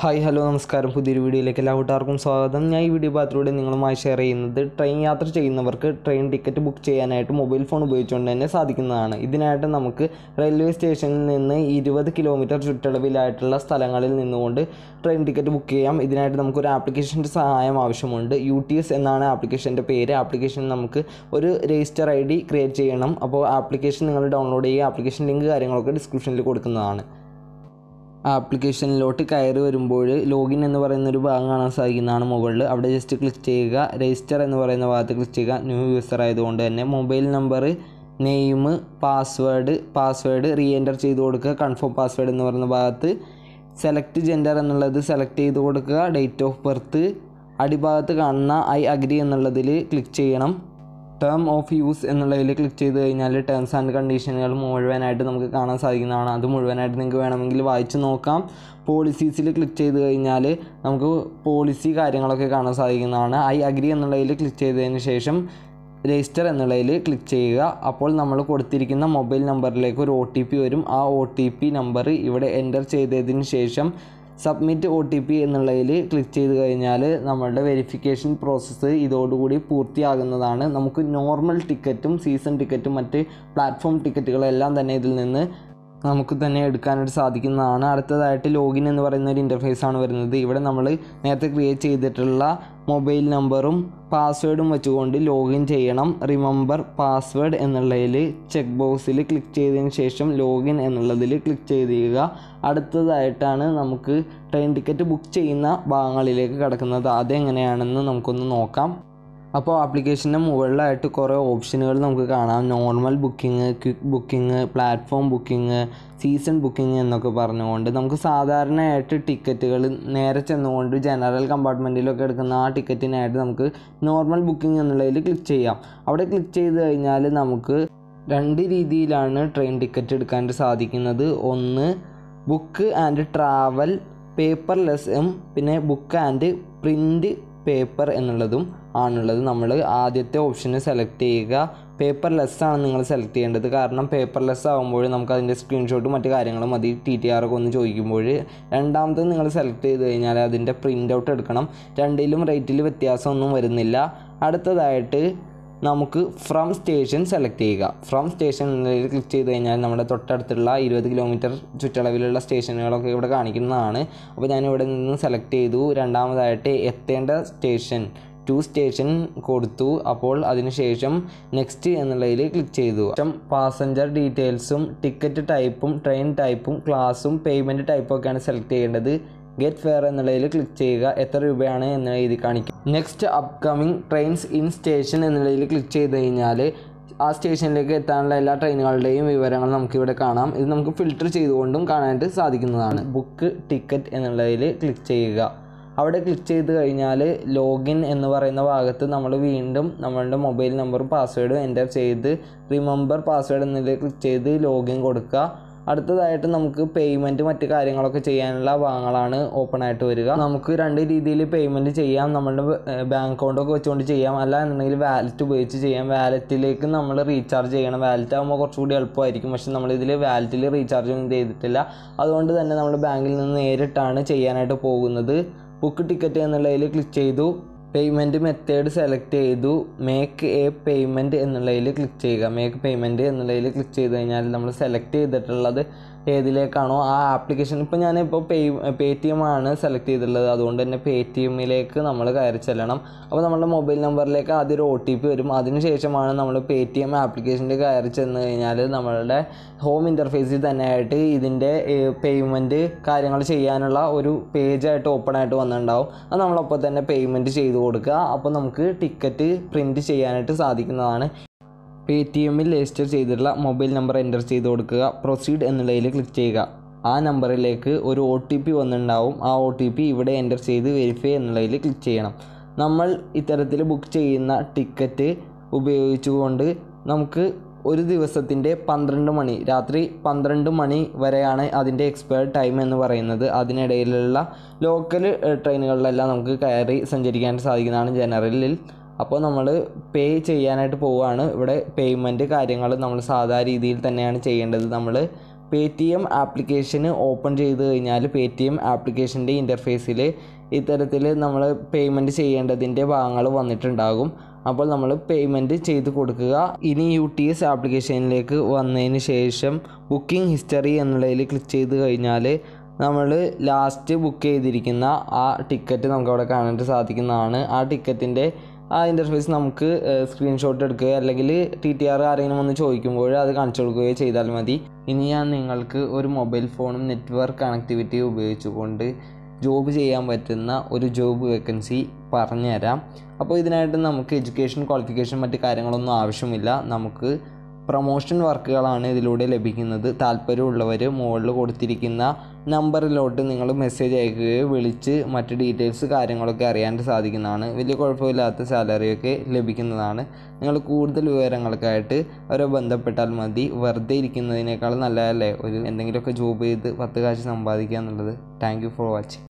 hi hello നമസ്കാരം പുതിയൊരു വീഡിയോയിലേക്ക് എല്ലാ കൂട്ടുകാർക്കും സ്വാഗതം ഞാൻ ഈ വീഡിയോ ഭാഗത്തിലൂടെ നിങ്ങളുമായി ഷെയർ ചെയ്യുന്നത് ട്രെയിൻ യാത്ര ചെയ്യുന്നവർക്ക് ട്രെയിൻ ടിക്കറ്റ് ബുക്ക് ചെയ്യാനായിട്ട് മൊബൈൽ ഫോൺ ഉപയോഗിച്ചുകൊണ്ട് തന്നെ സാധിക്കുന്നതാണ് ഇതിനായിട്ട് നമുക്ക് റെയിൽവേ സ്റ്റേഷനിൽ നിന്ന് ഇരുപത് കിലോമീറ്റർ ചുറ്റളവിലായിട്ടുള്ള സ്ഥലങ്ങളിൽ നിന്നുകൊണ്ട് ട്രെയിൻ ടിക്കറ്റ് ബുക്ക് ചെയ്യാം ഇതിനായിട്ട് നമുക്കൊരു ആപ്ലിക്കേഷൻ്റെ സഹായം ആവശ്യമുണ്ട് യു ടി എസ് എന്നാണ് ആപ്ലിക്കേഷൻ്റെ പേര് ആപ്ലിക്കേഷൻ നമുക്ക് ഒരു രജിസ്റ്റർ ഐ ഡി ക്രിയേറ്റ് ചെയ്യണം അപ്പോൾ ആപ്ലിക്കേഷൻ നിങ്ങൾ ഡൗൺലോഡ് ചെയ്യുക ആപ്ലിക്കേഷൻ ലിങ്ക് കാര്യങ്ങളൊക്കെ ഡിസ്ക്രിപ്ഷനിൽ കൊടുക്കുന്നതാണ് ആപ്ലിക്കേഷനിലോട്ട് കയറി വരുമ്പോൾ ലോഗിൻ എന്ന് പറയുന്ന ഒരു ഭാഗം കാണാൻ സാധിക്കുന്നതാണ് മുകളിൽ അവിടെ ജസ്റ്റ് ക്ലിക്ക് ചെയ്യുക രജിസ്റ്റർ എന്ന് പറയുന്ന ഭാഗത്ത് ക്ലിക്ക് ചെയ്യുക ന്യൂ യൂസർ ആയതുകൊണ്ട് തന്നെ mobile number name password password reenter ചെയ്ത് കൊടുക്കുക കൺഫേം പാസ്വേഡ് എന്ന് പറയുന്ന ഭാഗത്ത് സെലക്ട് ജെൻഡർ എന്നുള്ളത് സെലക്ട് ചെയ്ത് കൊടുക്കുക ഡേറ്റ് ഓഫ് ബർത്ത് അടിഭാഗത്ത് കാണുന്ന ഐ അഗ്രി എന്നുള്ളതിൽ ക്ലിക്ക് ചെയ്യണം ടേം ഓഫ് യൂസ് എന്നുള്ളതിൽ ക്ലിക്ക് ചെയ്ത് കഴിഞ്ഞാൽ ടേംസ് ആൻഡ് കണ്ടീഷനുകൾ മുഴുവനായിട്ട് നമുക്ക് കാണാൻ സാധിക്കുന്നതാണ് അത് മുഴുവനായിട്ട് നിങ്ങൾക്ക് വേണമെങ്കിൽ വായിച്ച് നോക്കാം പോളിസീസിൽ ക്ലിക്ക് ചെയ്ത് കഴിഞ്ഞാൽ നമുക്ക് പോളിസി കാര്യങ്ങളൊക്കെ കാണാൻ സാധിക്കുന്നതാണ് ഐ അഗ്രി എന്നുള്ളതിൽ ക്ലിക്ക് ചെയ്തതിന് ശേഷം രജിസ്റ്റർ എന്നുള്ളതിൽ ക്ലിക്ക് ചെയ്യുക അപ്പോൾ നമ്മൾ കൊടുത്തിരിക്കുന്ന മൊബൈൽ നമ്പറിലേക്ക് ഒരു ഒ ടി പി വരും ആ ഒ ടി പി നമ്പർ ഇവിടെ എൻ്റർ ചെയ്തതിന് ശേഷം സബ്മിറ്റ് ഒ ടി പി എന്നുള്ളതിൽ ക്ലിക്ക് ചെയ്ത് കഴിഞ്ഞാൽ നമ്മളുടെ വെരിഫിക്കേഷൻ പ്രോസസ്സ് ഇതോടുകൂടി പൂർത്തിയാകുന്നതാണ് നമുക്ക് നോർമൽ ടിക്കറ്റും സീസൺ ടിക്കറ്റും മറ്റ് പ്ലാറ്റ്ഫോം ടിക്കറ്റുകളെല്ലാം തന്നെ ഇതിൽ നിന്ന് നമുക്ക് തന്നെ എടുക്കാനായിട്ട് സാധിക്കുന്നതാണ് അടുത്തതായിട്ട് ലോഗിൻ എന്ന് പറയുന്ന ഒരു ഇൻ്റർഫേസ് ആണ് വരുന്നത് ഇവിടെ നമ്മൾ നേരത്തെ ക്രിയേറ്റ് ചെയ്തിട്ടുള്ള മൊബൈൽ നമ്പറും പാസ്വേഡും വെച്ചുകൊണ്ട് ലോഗിൻ ചെയ്യണം റിമെമ്പർ പാസ്വേഡ് എന്നുള്ളതിൽ ചെക്ക് ബോക്സിൽ ക്ലിക്ക് ചെയ്തതിന് ശേഷം ലോഗിൻ എന്നുള്ളതിൽ ക്ലിക്ക് ചെയ്യുക അടുത്തതായിട്ടാണ് നമുക്ക് ട്രെയിൻ ടിക്കറ്റ് ബുക്ക് ചെയ്യുന്ന ഭാഗങ്ങളിലേക്ക് കിടക്കുന്നത് അതെങ്ങനെയാണെന്ന് നമുക്കൊന്ന് നോക്കാം അപ്പോൾ ആപ്ലിക്കേഷൻ്റെ മുകളിലായിട്ട് കുറേ ഓപ്ഷനുകൾ നമുക്ക് കാണാം normal booking quick booking platform booking season booking എന്നൊക്കെ പറഞ്ഞുകൊണ്ട് നമുക്ക് സാധാരണയായിട്ട് ടിക്കറ്റുകൾ നേരെ ചെന്നുകൊണ്ട് ജനറൽ കമ്പാർട്ട്മെൻറ്റിലൊക്കെ എടുക്കുന്ന ആ ടിക്കറ്റിനായിട്ട് നമുക്ക് നോർമൽ ബുക്കിംഗ് എന്നുള്ളതിൽ ക്ലിക്ക് ചെയ്യാം അവിടെ ക്ലിക്ക് ചെയ്ത് കഴിഞ്ഞാൽ നമുക്ക് രണ്ട് രീതിയിലാണ് ട്രെയിൻ ടിക്കറ്റ് എടുക്കാൻ സാധിക്കുന്നത് ഒന്ന് ബുക്ക് ആൻഡ് ട്രാവൽ പേപ്പർലെസ്സും പിന്നെ ബുക്ക് ആൻഡ് പ്രിൻ്റ് പേപ്പർ എന്നുള്ളതും ആണുള്ളത് നമ്മൾ ആദ്യത്തെ ഓപ്ഷന് സെലക്ട് ചെയ്യുക പേപ്പർലെസ് ആണ് നിങ്ങൾ സെലക്ട് ചെയ്യേണ്ടത് കാരണം പേപ്പർലെസ് ആകുമ്പോൾ നമുക്ക് അതിൻ്റെ സ്ക്രീൻഷോട്ട് മറ്റു കാര്യങ്ങളും മതി ടി ടി ആർ ഒക്കെ ഒന്ന് ചോദിക്കുമ്പോൾ രണ്ടാമത്തത് നിങ്ങൾ സെലക്ട് ചെയ്ത് കഴിഞ്ഞാൽ അതിൻ്റെ പ്രിൻ്റ് ഔട്ട് എടുക്കണം രണ്ടിലും റേറ്റിൽ വ്യത്യാസമൊന്നും വരുന്നില്ല അടുത്തതായിട്ട് നമുക്ക് ഫ്രം സ്റ്റേഷൻ സെലക്ട് ചെയ്യുക ഫ്രം സ്റ്റേഷൻ എന്നതിൽ ക്ലിക്ക് ചെയ്ത് കഴിഞ്ഞാൽ നമ്മുടെ തൊട്ടടുത്തുള്ള ഇരുപത് കിലോമീറ്റർ ചുറ്റളവിലുള്ള സ്റ്റേഷനുകളൊക്കെ ഇവിടെ കാണിക്കുന്നതാണ് അപ്പോൾ ഞാൻ ഇവിടെ നിന്ന് സെലക്ട് ചെയ്തു രണ്ടാമതായിട്ട് എത്തേണ്ട സ്റ്റേഷൻ ടു സ്റ്റേഷൻ കൊടുത്തു അപ്പോൾ അതിനുശേഷം നെക്സ്റ്റ് എന്നുള്ളതിൽ ക്ലിക്ക് ചെയ്തു ശേഷം പാസഞ്ചർ ഡീറ്റെയിൽസും ടിക്കറ്റ് ടൈപ്പും ട്രെയിൻ ടൈപ്പും ക്ലാസ്സും പേയ്മെൻറ്റ് ടൈപ്പും ഒക്കെയാണ് സെലക്ട് ചെയ്യേണ്ടത് ഗെറ്റ് ഫെയർ എന്നുള്ളതിൽ ക്ലിക്ക് ചെയ്യുക എത്ര രൂപയാണ് എന്ന് എഴുതി കാണിക്കും next upcoming trains in station എന്നുള്ളതിൽ ക്ലിക്ക് ചെയ്ത് കഴിഞ്ഞാൽ ആ സ്റ്റേഷനിലേക്ക് എത്താനുള്ള എല്ലാ ട്രെയിനുകളുടെയും വിവരങ്ങൾ നമുക്കിവിടെ കാണാം ഇത് നമുക്ക് ഫിൽട്ടർ ചെയ്തുകൊണ്ടും കാണാനായിട്ട് സാധിക്കുന്നതാണ് ബുക്ക് ടിക്കറ്റ് എന്നുള്ളതിൽ ക്ലിക്ക് ചെയ്യുക അവിടെ ക്ലിക്ക് ചെയ്ത് കഴിഞ്ഞാൽ ലോഗിൻ എന്ന് പറയുന്ന ഭാഗത്ത് നമ്മൾ വീണ്ടും നമ്മളുടെ മൊബൈൽ നമ്പറും പാസ്വേഡും എൻ്റർ ചെയ്ത് റിമെമ്പർ പാസ്വേഡ് എന്നതിൽ ക്ലിക്ക് ചെയ്ത് ലോഗിൻ കൊടുക്കുക അടുത്തതായിട്ട് നമുക്ക് പേയ്മെൻറ്റ് മറ്റ് കാര്യങ്ങളൊക്കെ ചെയ്യാനുള്ള ഭാഗങ്ങളാണ് ഓപ്പൺ ആയിട്ട് വരിക നമുക്ക് രണ്ട് രീതിയിൽ പേയ്മെൻറ്റ് ചെയ്യാം നമ്മളുടെ ബാങ്ക് അക്കൗണ്ടൊക്കെ വെച്ചുകൊണ്ട് ചെയ്യാം അല്ല എന്നുണ്ടെങ്കിൽ വാലറ്റ് ഉപയോഗിച്ച് ചെയ്യാം വാലറ്റിലേക്ക് നമ്മൾ റീചാർജ് ചെയ്യണം വാലറ്റ് ആകുമ്പോൾ കുറച്ചുകൂടി എളുപ്പമായിരിക്കും പക്ഷെ നമ്മളിതിൽ വാലറ്റിൽ റീചാർജ് ഒന്നും ചെയ്തിട്ടില്ല അതുകൊണ്ട് തന്നെ നമ്മൾ ബാങ്കിൽ നിന്ന് നേരിട്ടാണ് ചെയ്യാനായിട്ട് പോകുന്നത് ബുക്ക് ടിക്കറ്റ് എന്നുള്ളതിൽ ക്ലിക്ക് ചെയ്തു പേയ്മെൻറ്റ് മെത്തേഡ് സെലക്ട് ചെയ്തു മേക്ക് എ പേയ്മെൻറ്റ് എന്നുള്ളതിൽ ക്ലിക്ക് ചെയ്യുക മേക്ക് പേയ്മെൻറ്റ് എന്നുള്ളതിൽ ക്ലിക്ക് ചെയ്ത് കഴിഞ്ഞാൽ നമ്മൾ സെലക്ട് ചെയ്തിട്ടുള്ളത് ഏതിലേക്കാണോ ആ ആപ്ലിക്കേഷൻ ഇപ്പോൾ ഞാനിപ്പോൾ പേ പേ ടി എം ആണ് സെലക്ട് ചെയ്തിട്ടുള്ളത് അതുകൊണ്ട് തന്നെ പേ ടി എമ്മിലേക്ക് നമ്മൾ കയറി ചെല്ലണം അപ്പോൾ നമ്മുടെ മൊബൈൽ നമ്പറിലേക്ക് ആദ്യം ഒരു ഒ ടി പി വരും അതിനുശേഷമാണ് നമ്മൾ പേ ടി എം ആപ്ലിക്കേഷനിൽ കയറി ചെന്ന് കഴിഞ്ഞാൽ നമ്മളുടെ ഹോം ഇൻ്റർഫേസിൽ തന്നെയായിട്ട് ഇതിൻ്റെ പേയ്മെൻറ്റ് കാര്യങ്ങൾ ചെയ്യാനുള്ള ഒരു പേജായിട്ട് ഓപ്പൺ ആയിട്ട് വന്നിട്ടുണ്ടാവും അത് നമ്മളപ്പോൾ തന്നെ പേയ്മെൻറ്റ് ചെയ്ത് കൊടുക്കുക അപ്പോൾ നമുക്ക് ടിക്കറ്റ് പ്രിൻറ്റ് ചെയ്യാനായിട്ട് സാധിക്കുന്നതാണ് പേ ടി എമ്മിൽ രജിസ്റ്റർ ചെയ്തിട്ടുള്ള മൊബൈൽ നമ്പർ എൻ്റർ ചെയ്ത് കൊടുക്കുക പ്രൊസീഡ് എന്നുള്ളതിൽ ക്ലിക്ക് ചെയ്യുക ആ നമ്പറിലേക്ക് ഒരു ഒ ടി പി വന്നിട്ടുണ്ടാവും ആ ഒ ടി പി ഇവിടെ എൻ്റർ ചെയ്ത് വെരിഫൈ എന്നുള്ളതിൽ ക്ലിക്ക് ചെയ്യണം നമ്മൾ ഇത്തരത്തിൽ ബുക്ക് ചെയ്യുന്ന ടിക്കറ്റ് ഉപയോഗിച്ചുകൊണ്ട് നമുക്ക് ഒരു ദിവസത്തിൻ്റെ പന്ത്രണ്ട് മണി രാത്രി പന്ത്രണ്ട് മണി വരെയാണ് അതിൻ്റെ എക്സ്പയർഡ് ടൈം എന്ന് പറയുന്നത് അതിനിടയിലുള്ള ലോക്കൽ ട്രെയിനുകളിലെല്ലാം നമുക്ക് കയറി സഞ്ചരിക്കാൻ സാധിക്കുന്നതാണ് ജനറലിൽ അപ്പോൾ നമ്മൾ പേ ചെയ്യാനായിട്ട് പോവുകയാണ് ഇവിടെ പേയ്മെൻറ്റ് കാര്യങ്ങൾ നമ്മൾ സാധാ രീതിയിൽ തന്നെയാണ് ചെയ്യേണ്ടത് നമ്മൾ പേ ടി എം ആപ്ലിക്കേഷന് ഓപ്പൺ ചെയ്ത് കഴിഞ്ഞാൽ പേ ടി എം ആപ്ലിക്കേഷൻ്റെ ഇൻ്റർഫേസിൽ ഇത്തരത്തിൽ നമ്മൾ പേയ്മെൻറ്റ് ചെയ്യേണ്ടതിൻ്റെ ഭാഗങ്ങൾ വന്നിട്ടുണ്ടാകും അപ്പോൾ നമ്മൾ പേയ്മെൻറ്റ് ചെയ്ത് കൊടുക്കുക ഇനി യു ടി എസ് ആപ്ലിക്കേഷനിലേക്ക് വന്നതിന് ശേഷം ബുക്കിംഗ് ഹിസ്റ്ററി എന്നുള്ളതിൽ ക്ലിക്ക് ചെയ്ത് കഴിഞ്ഞാൽ നമ്മൾ ലാസ്റ്റ് ബുക്ക് ചെയ്തിരിക്കുന്ന ആ ടിക്കറ്റ് നമുക്ക് അവിടെ കാണാനായിട്ട് സാധിക്കുന്നതാണ് ആ ടിക്കറ്റിൻ്റെ ആ ഇൻ്റർഫേസ് നമുക്ക് സ്ക്രീൻഷോട്ട് എടുക്കുകയോ അല്ലെങ്കിൽ ടി ടി ആർ ആരെങ്കിലും ഒന്ന് ചോദിക്കുമ്പോൾ അത് കാണിച്ചു കൊടുക്കുകയോ ചെയ്താൽ മതി ഇനി ഞാൻ നിങ്ങൾക്ക് ഒരു മൊബൈൽ ഫോണും നെറ്റ്വർക്ക് കണക്ടിവിറ്റി ഉപയോഗിച്ചുകൊണ്ട് ജോബ് ചെയ്യാൻ പറ്റുന്ന ഒരു ജോബ് വേക്കൻസി പറഞ്ഞുതരാം അപ്പോൾ ഇതിനായിട്ട് നമുക്ക് എഡ്യൂക്കേഷൻ ക്വാളിഫിക്കേഷൻ മറ്റ് കാര്യങ്ങളൊന്നും ആവശ്യമില്ല നമുക്ക് പ്രൊമോഷൻ വർക്കുകളാണ് ഇതിലൂടെ ലഭിക്കുന്നത് താല്പര്യമുള്ളവർ മുകളിൽ കൊടുത്തിരിക്കുന്ന നമ്പറിലോട്ട് നിങ്ങൾ മെസ്സേജ് അയക്കുകയോ വിളിച്ച് മറ്റ് ഡീറ്റെയിൽസ് കാര്യങ്ങളൊക്കെ അറിയാൻ സാധിക്കുന്നതാണ് വലിയ കുഴപ്പമില്ലാത്ത സാലറിയൊക്കെ ലഭിക്കുന്നതാണ് നിങ്ങൾ കൂടുതൽ വിവരങ്ങൾക്കായിട്ട് അവരെ ബന്ധപ്പെട്ടാൽ മതി വെറുതെ ഇരിക്കുന്നതിനേക്കാൾ നല്ലതല്ലേ ഒരു എന്തെങ്കിലുമൊക്കെ ജോബ് ചെയ്ത് പത്ത് കാശ് സമ്പാദിക്കുക എന്നുള്ളത് താങ്ക് യു ഫോർ വാച്ചിങ്